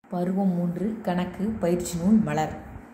பருவம் மூன்று கணக்கு பயிற்சி நூல் மலர்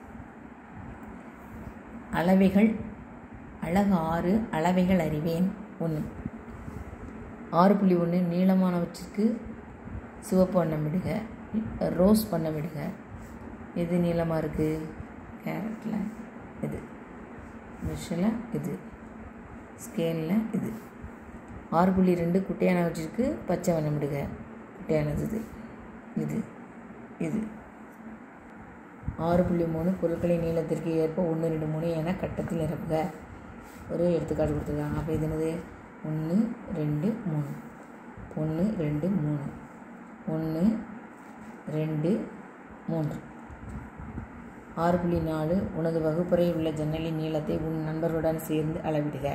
அளவைகள் அழகு ஆறு அளவைகள் அறிவேன் ஒன்று ஆறு புள்ளி ஒன்று நீளமானவற்றிற்கு சிவப்பு வண்ணமிடுக ரோஸ் வண்ணமிடுக எது நீளமாக இருக்குது கேரட்டில் இது ப்ரெஷ்ஷில் இது ஸ்கேலில் இது ஆறு புள்ளி ரெண்டு குட்டையானவற்றிற்கு பச்சை வண்ணமிடுக குட்டையானது இது இது இது ஆறு புள்ளி மூணு பொருட்களின் நீளத்திற்கு ஏற்ப ஒன்று ரெண்டு மூணு என கட்டத்தில் நிரப்புக ஒரு எடுத்துக்காட்டு கொடுத்துருக்காங்க அப்போ இது என்னது ஒன்று ரெண்டு மூணு ஒன்று ரெண்டு மூணு ஒன்று ரெண்டு மூன்று ஆறு புள்ளி நாலு உனது வகுப்பறையில் உள்ள ஜன்னலின் நீளத்தை உன் நண்பர்களுடன் சேர்ந்து அளவிடுக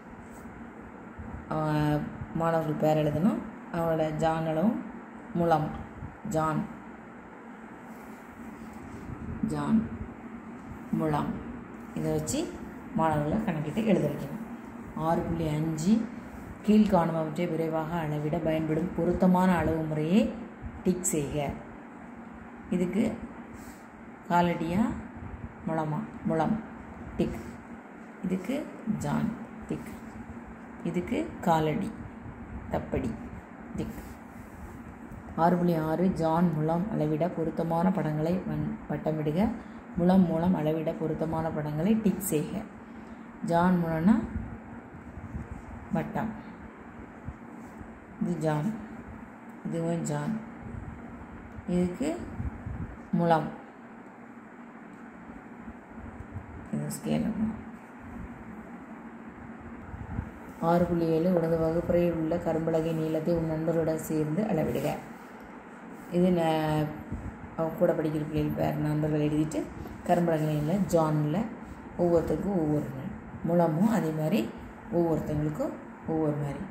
அவன் மாணவர்கள் பேர் எழுதணும் அவனோட ஜான் அளவும் முலம் ஜான் ஜான் முலாம் இதை வச்சு மாணவர்களை கணக்கிட்டு எழுத வைக்கணும் ஆறு புள்ளி அஞ்சு கீழ்காணுபவற்றை விரைவாக அளவிட பயன்படும் பொருத்தமான அளவு முறையை டிக் செய்க இதுக்கு காலடியா முளமா முளம் டிக் இதுக்கு ஜான் டிக் இதுக்கு காலடி தப்படி டிக் ஆறு புள்ளி ஆறு ஜான் முலம் அளவிட பொருத்தமான படங்களை வன் வட்டமிடுக முலம் மூலம் அளவிட பொருத்தமான படங்களை டிக் செய்க ஜான் முலம்னா வட்டம் இது ஜான் இதுவும் ஜான் இதுக்கு முலம் இது ஸ்கேல் ஆறு புள்ளி ஏழு உனது வகுப்பறையில் உள்ள கரும்பலகை நீளத்தை உன் நண்பர்களுடன் சேர்ந்து அளவிடுக இது ந- அவன் கூட படிக்கிற பிள்ளைகள் பேர் நண்பர்கள் எழுதிட்டு கரும்பலகையில் ஜானில் ஒவ்வொருத்தருக்கும் ஒவ்வொரு நாள் முழமும் அதே மாதிரி ஒவ்வொருத்தங்களுக்கும் ஒவ்வொரு மாதிரி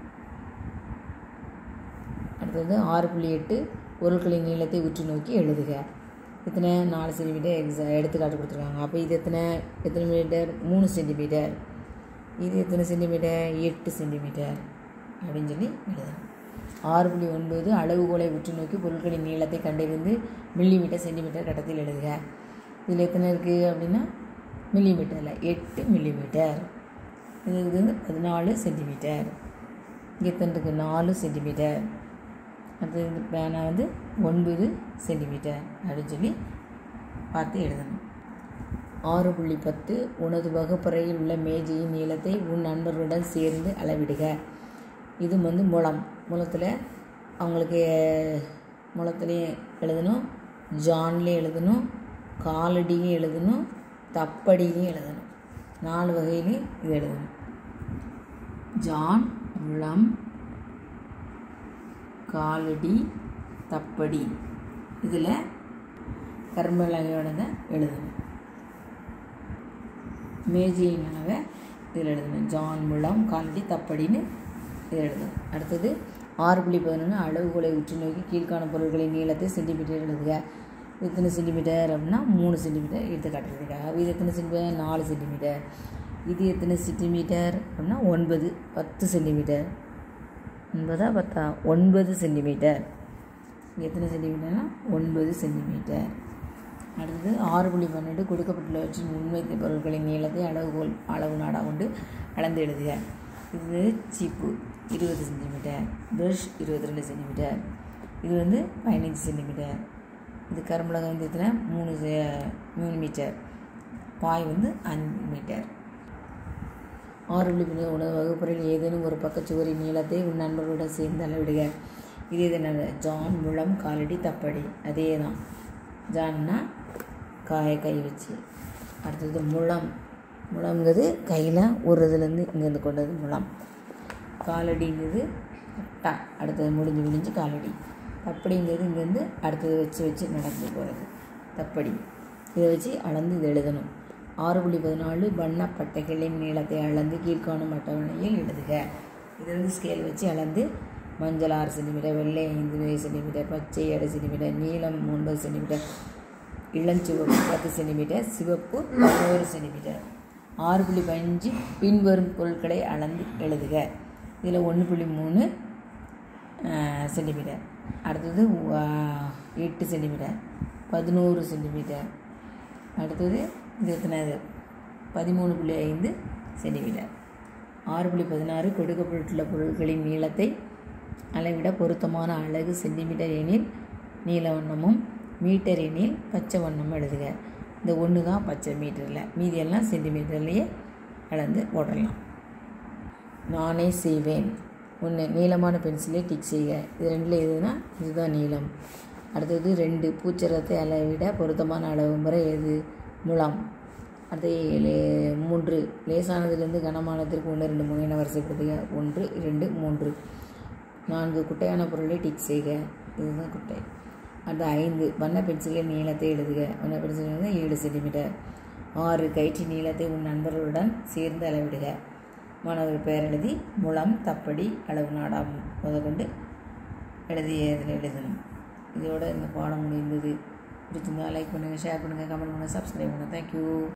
அடுத்தது ஆறு புள்ளி எட்டு பொருட்களின் நீளத்தை உற்று நோக்கி எழுதுக எத்தனை நாலு சென்டிமீட்டர் எக்ஸா எடுத்துக்காட்டு கொடுத்துருக்காங்க அப்போ இது எத்தனை எத்தனை மீட்டர் மூணு சென்டிமீட்டர் இது எத்தனை சென்டிமீட்டர் எட்டு சென்டிமீட்டர் அப்படின்னு சொல்லி எழுதணும் ஆறு புள்ளி ஒன்பது அளவுகோலை உற்று நோக்கி பொருட்களின் நீளத்தை கண்டறிந்து மில்லிமீட்டர் சென்டிமீட்டர் கட்டத்தில் எழுதுக இதில் எத்தனை இருக்குது அப்படின்னா மில்லிமீட்டரில் எட்டு மில்லிமீட்டர் இது இது வந்து பதினாலு சென்டிமீட்டர் இங்கே எத்தனை இருக்குது நாலு சென்டிமீட்டர் அடுத்தது இந்த பேனா வந்து ஒன்பது சென்டிமீட்டர் அப்படின்னு சொல்லி பார்த்து எழுதணும் ஆறு புள்ளி பத்து உனது வகுப்பறையில் உள்ள மேஜையின் நீளத்தை உன் நண்பர்களுடன் சேர்ந்து அளவிடுக இது வந்து முளம் முளத்தில் அவங்களுக்கு முளத்துலேயும் எழுதணும் ஜான்லேயும் எழுதணும் காலடியும் எழுதணும் தப்படியிலையும் எழுதணும் நாலு வகையிலையும் இது எழுதணும் ஜான் முளம் காலடி தப்படி இதில் கரும்பலகையோட தான் எழுதணும் மேஜையின் அளவை இதில் எழுதணும் ஜான் முழம் காலடி தப்படின்னு இதில் எழுதணும் அடுத்தது ஆறு புள்ளி பதினொன்று அளவுகோலை உற்று நோக்கி கீழ்காணும் பொருட்களின் நீளத்தை சென்டிமீட்டர் எழுதுக இது எத்தனை சென்டிமீட்டர் அப்படின்னா மூணு சென்டிமீட்டர் எடுத்துக்காட்டு எழுதுக அப்ப இது எத்தனை சென்டிமீட்டர் நாலு சென்டிமீட்டர் இது எத்தனை சென்டிமீட்டர் அப்படின்னா ஒன்பது பத்து சென்டிமீட்டர் ஒன்பதா பத்தா ஒன்பது சென்டிமீட்டர் இது எத்தனை சென்டிமீட்டர்னா ஒன்பது சென்டிமீட்டர் அடுத்தது ஆறு புள்ளி பன்னெண்டு கொடுக்கப்பட்டுள்ளவற்றின் உண்மை பொருட்களின் நீளத்தை அளவுகோல் அளவு நாடாக கொண்டு அளந்து எழுதுக இது சீப்பு இருபது சென்டிமீட்டர் ப்ரஷ் இருபத்தி ரெண்டு சென்டிமீட்டர் இது வந்து பதினஞ்சு சென்டிமீட்டர் இது கரும்பலகை வந்து எத்தனை மூணு செ- மூணு மீட்டர் பாய் வந்து அஞ்சு மீட்டர் ஆறு புள்ளி பன்னெண்டு உணவு வகுப்பறையில் ஏதேனும் ஒரு பக்கச்சுவரின் நீளத்தை உன் நண்பர்களுடன் சேர்ந்து அளவிடுக இது இது என்னது ஜான் முழம் காலடி தப்படி அதே தான் ஜான்னா காய கை வச்சு அடுத்தது முழம் முழங்கிறது கையில் ஒரு இதுலேருந்து இங்கேருந்து கொண்டது முழம் காலடிங்கிறது டா அடுத்தது முடிஞ்சு முடிஞ்சு காலடி தப்படிங்கிறது இங்கேருந்து அடுத்தது வச்சு வச்சு நடந்து போகிறது தப்படி இதை வச்சு அளந்து இது எழுதணும் ஆறு புள்ளி பதினாலு வண்ணப்பட்டைகளின் நீளத்தை அளந்து கீழ்காணும் அட்டவணையில் எழுதுக இது வந்து ஸ்கேல் வச்சு அளந்து மஞ்சள் ஆறு சென்டிமீட்டர் வெள்ளை ஐந்து சென்டிமீட்டர் பச்சை ஏழு சென்டிமீட்டர் நீலம் ஒன்பது சென்டிமீட்டர் இளஞ்சிவப்பு பத்து சென்டிமீட்டர் சிவப்பு பதினோரு சென்டிமீட்டர் ஆறு புள்ளி பதினஞ்சு பின்வரும் பொருட்களை அளந்து எழுதுக இதில் ஒன்று புள்ளி மூணு சென்டிமீட்டர் அடுத்தது வ- எட்டு சென்டிமீட்டர் பதினோரு சென்டிமீட்டர் அடுத்தது இது எத்தனாவது பதிமூணு புள்ளி ஐந்து சென்டிமீட்டர் ஆறு புள்ளி பதினாறு கொடுக்கப்பட்டுள்ள பொருட்களின் நீளத்தை அளவிட பொருத்தமான அலகு சென்டிமீட்டர் எனில் நீல வண்ணமும் மீட்டர் எனில் பச்சை வண்ணமும் எழுதுக இந்த ஒன்று தான் பச்சை மீட்டரில் மீதி எல்லாம் சென்டிமீட்டர்லேயே அளந்து போடலாம் நானே செய்வேன் ஒன்று நீளமான பென்சிலை டிக் செய்க இது ரெண்டில் எதுனா இதுதான் நீளம் அடுத்தது ரெண்டு பூச்சரத்தை அளவிட பொருத்தமான அளவு முறை எது முலாம் அடுத்து லே மூன்று லேசானதிலிருந்து கனமானதற்கு ஒன்று ரெண்டு மூணு என வரிசைப்படுத்துக ஒன்று இரண்டு மூன்று நான்கு குட்டையான பொருளை டிக் செய்க இதுதான் குட்டை அடுத்து ஐந்து வண்ண பென்சிலின் நீளத்தை எழுதுக வண்ண பென்சில் வந்து ஏழு சென்டிமீட்டர் ஆறு கயிற்று நீளத்தை உன் நண்பர்களுடன் சேர்ந்து அளவிடுக மாணவர்கள் பெயர் எழுதி முளம் தப்படி அளவு நாடாம் முதற்கொண்டு எழுதி இதில் எழுதணும் இதோட இந்த பாடம் முடிந்தது பிடிச்சிருந்தா லைக் பண்ணுங்கள் ஷேர் பண்ணுங்கள் கமெண்ட் பண்ணுங்கள் சப்ஸ்கிரைப் பண்ணுங்கள் தேங்க்யூ